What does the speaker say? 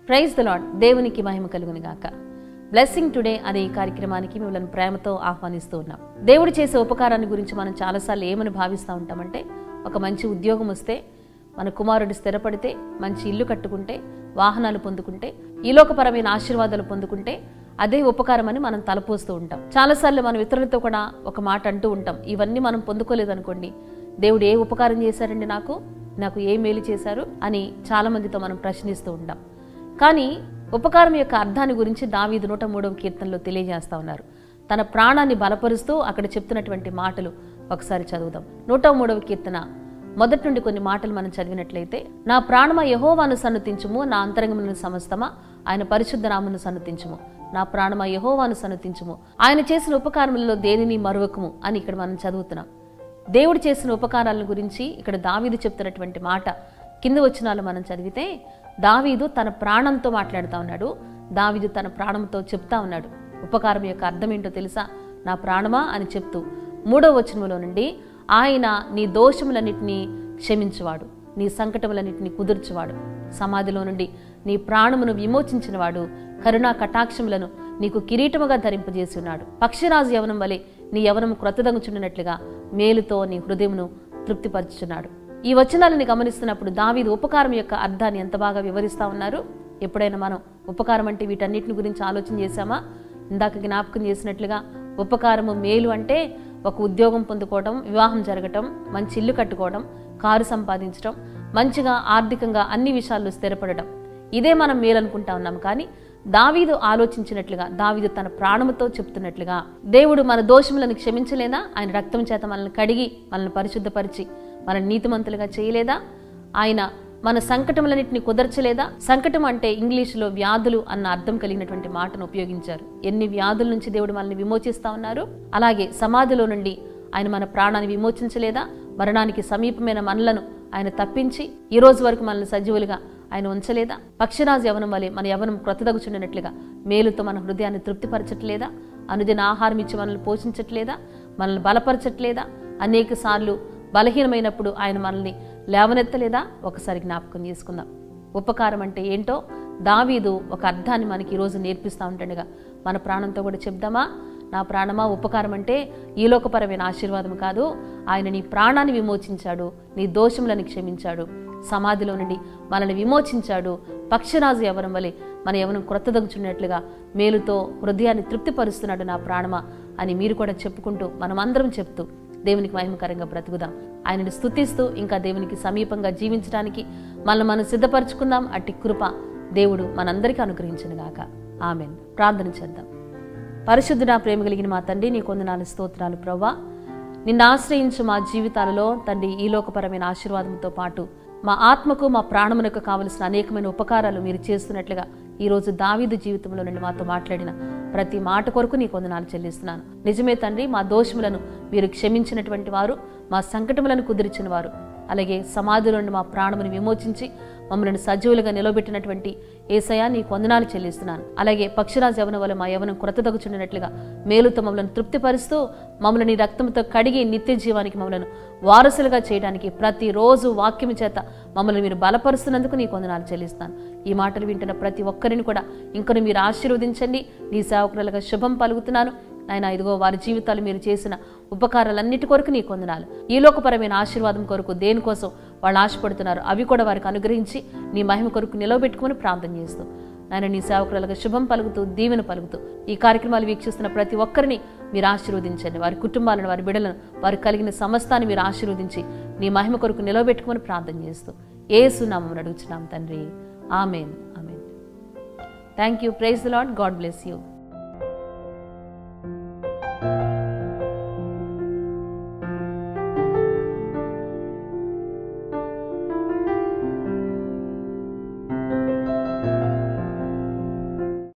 praise the lord దేవునికి మహిమ కలుగుని గాక blessing today అనే ఈ కార్యక్రమానికి మిమ్మల్ని ప్రేమతో ఆహ్వానిస్తూ ఉన్నాం దేవుడు చేసే ఉపకారాన్ని గురించి మనం చాలాసార్లు ఏమని భావిస్తూ ఉంటామంటే ఒక మంచి ఉద్యోగం వస్తే మన కుమారుడు స్థిరపడితే మంచి ఇల్లు కట్టుకుంటే వాహనాలు పొందుకుంటే ఈలోకపరమైన ఆశీర్వాదాలు పొందుకుంటే అదే ఉపకారం అని మనం తలపోస్తూ ఉంటాం చాలాసార్లు మనం ఇతరులతో కూడా ఒక మాట అంటూ ఉంటాం ఇవన్నీ మనం పొందుకోలేదనుకోండి దేవుడు ఏ ఉపకారం చేశారండి నాకు నాకు ఏ మేలు చేశారు అని చాలా మందితో మనం ప్రశ్నిస్తూ ఉంటాం కానీ ఉపకారం యొక్క అర్థాన్ని గురించి దావీదు నూట మూడవ కీర్తనలో తెలియజేస్తా ఉన్నారు తన ప్రాణాన్ని బలపరుస్తూ అక్కడ చెప్తున్నటువంటి మాటలు ఒకసారి చదువుదాం నూట మూడవ కీర్తన మొదటి నుండి కొన్ని మాటలు మనం చదివినట్లయితే నా ప్రాణమ యహోవాను సన్నతించుము నా అంతరంగములను సమస్తమా ఆయన పరిశుద్ధ నామను సన్నతించుము నా ప్రాణమ యహోవాను సన్నతించుము ఆయన చేసిన ఉపకారములలో దేనిని మరువకము అని ఇక్కడ మనం చదువుతున్నాం దేవుడు చేసిన ఉపకారాల గురించి ఇక్కడ దావీదు చెప్తున్నటువంటి మాట కింద వచ్చినాలు మనం చదివితే దావీదు తన ప్రాణంతో మాట్లాడుతూ ఉన్నాడు దావీదు తన ప్రాణంతో చెప్తా ఉన్నాడు ఉపకారం యొక్క అర్థం ఏంటో తెలుసా నా ప్రాణమా అని చెప్తూ మూడో వచనములో నుండి ఆయన నీ దోషములన్నిటినీ క్షమించువాడు నీ సంకటములన్నిటినీ కుదుర్చువాడు సమాధిలో నుండి నీ ప్రాణమును విమోచించినవాడు కరుణా కటాక్షములను నీకు కిరీటముగా ధరింపజేసి ఉన్నాడు పక్షిరాజు యవనం వలె నీ యవనం క్రొత్తదంగుచున్నట్లుగా మేలుతో నీ హృదయమును తృప్తిపరుచుచున్నాడు ఈ వచనాలని గమనిస్తున్నప్పుడు దావీదు ఉపకారం యొక్క అర్థాన్ని ఎంత బాగా వివరిస్తా ఉన్నారు ఎప్పుడైనా మనం ఉపకారం అంటే వీటన్నిటిని గురించి ఆలోచన చేశామా ఇందాక జ్ఞాపకం చేసినట్లుగా ఉపకారము మేలు అంటే ఒక ఉద్యోగం పొందుకోవడం వివాహం జరగటం మంచి ఇల్లు కట్టుకోవడం కారు సంపాదించడం మంచిగా ఆర్థికంగా అన్ని విషయాల్లో స్థిరపడడం ఇదే మనం మేలు అనుకుంటా ఉన్నాం కానీ దావీదు ఆలోచించినట్లుగా దావీదు తన ప్రాణముతో చెప్తున్నట్లుగా దేవుడు మన దోషములను క్షమించలేదా ఆయన రక్తం చేత మనల్ని కడిగి మనల్ని పరిశుద్ధపరిచి మన నీతిమంతులుగా చేయలేదా ఆయన మన సంకటములన్నింటినీ కుదర్చలేదా సంకటం అంటే ఇంగ్లీషులో వ్యాధులు అన్న అర్థం కలిగినటువంటి మాటను ఉపయోగించారు ఎన్ని వ్యాధుల నుంచి దేవుడు మనల్ని విమోచిస్తా ఉన్నారు అలాగే సమాధిలో నుండి ఆయన మన ప్రాణాన్ని విమోచించలేదా మరణానికి సమీపమైన మనలను ఆయన తప్పించి ఈ రోజు వరకు మనల్ని సజీవులుగా ఆయన ఉంచలేదా పక్షిరాజు యవనం వలె మన యవనం క్రొత్తదగుచుండినట్లుగా మేలుతో మన హృదయాన్ని తృప్తిపరచట్లేదా అనుదిన ఆహారం ఇచ్చి మనల్ని పోషించట్లేదా మనల్ని బలపరచట్లేదా అనేక సార్లు బలహీనమైనప్పుడు ఆయన మనల్ని లేవనెత్తలేదా ఒకసారి జ్ఞాపకం చేసుకుందాం ఉపకారం అంటే ఏంటో దావీదు ఒక అర్థాన్ని మనకి ఈరోజు నేర్పిస్తూ ఉంటుండగా మన ప్రాణంతో కూడా చెప్దామా నా ప్రాణమా ఉపకారం అంటే ఈలోకపరమైన ఆశీర్వాదం కాదు ఆయన నీ ప్రాణాన్ని విమోచించాడు నీ దోషములను క్షమించాడు సమాధిలో నుండి మనల్ని విమోచించాడు పక్షిరాజు యవనం వలె మన యవనం క్రొత్తదగుచున్నట్లుగా మేలుతో హృదయాన్ని తృప్తిపరుస్తున్నాడు నా ప్రాణమా అని మీరు కూడా చెప్పుకుంటూ మనమందరం చెప్తూ దేవునికి మహిమకరంగా బ్రతుకుదాం ఆయనను స్తుతిస్తూ ఇంకా దేవునికి సమీపంగా జీవించడానికి మనల్ని మనం సిద్ధపరచుకుందాం అట్టి కృప దేవుడు మనందరికీ అనుగ్రహించిన గాక ఆమెన్ ప్రార్థన చేద్దాం పరిశుద్ధుడా ప్రేమ కలిగిన మా తండ్రి నీ కొందనాలు స్తోత్రాలు ప్రవ్వా నిన్ను ఆశ్రయించు మా జీవితాలలో తండ్రి ఈ లోకపరమైన ఆశీర్వాదంతో పాటు మా ఆత్మకు మా ప్రాణమునకు కావలసిన అనేకమైన ఉపకారాలు మీరు చేస్తున్నట్లుగా ఈరోజు దావీదు జీవితంలో నుండి మాతో మాట్లాడిన ప్రతి మాట కొరకు నీ కొందనాలు చెల్లిస్తున్నాను నిజమే తండ్రి మా దోషములను మీరు క్షమించినటువంటి వారు మా సంకటములను కుదిర్చిన వారు అలాగే సమాధి నుండి మా ప్రాణమును విమోచించి మమ్మల్ని సజీవులుగా నిలబెట్టినటువంటి ఏసయా నీ కొందనాలు చెల్లిస్తున్నాను అలాగే పక్షిరాజు యవన వల్ల మా యవనం కొరతదగుచున్నట్లుగా మేలుతో మమ్మల్ని తృప్తిపరుస్తూ మమ్మల్ని నీ రక్తంతో కడిగి నిత్య జీవానికి మమ్మల్ని వారసులుగా చేయడానికి ప్రతిరోజు వాక్యం చేత మమ్మల్ని మీరు బలపరుస్తున్నందుకు నీ కొందనాలు చెల్లిస్తాను ఈ మాటలు వింటున్న ప్రతి ఒక్కరిని కూడా ఇంకను మీరు ఆశీర్వదించండి నీ సేవకులుగా శుభం పలుకుతున్నాను నాయన ఇదిగో వారి జీవితాలు మీరు చేసిన ఉపకారాలన్నిటి కొరకు నీ కొందనాలు ఈ లోకపరమైన ఆశీర్వాదం కొరకు దేనికోసం వాళ్ళు ఆశపడుతున్నారు అవి కూడా వారికి అనుగ్రహించి నీ మహిమ కొరకు నిలవబెట్టుకుని ప్రార్థన చేస్తూ నాయన నీ సేవకులుగా శుభం పలుకుతూ దీవెన పలుకుతూ ఈ కార్యక్రమాలు వీక్షిస్తున్న ప్రతి ఒక్కరిని మీరు ఆశీర్వదించండి వారి కుటుంబాలను వారి బిడ్డలను వారికి కలిగిన సమస్తాన్ని మీరు ఆశీర్వదించి నీ మహిమ కొరకు నిలవబెట్టుకుని ప్రార్థన చేస్తూ ఏ సునామం అడుగుచున్నాం తండ్రి amen amen thank you praise Lord God bless you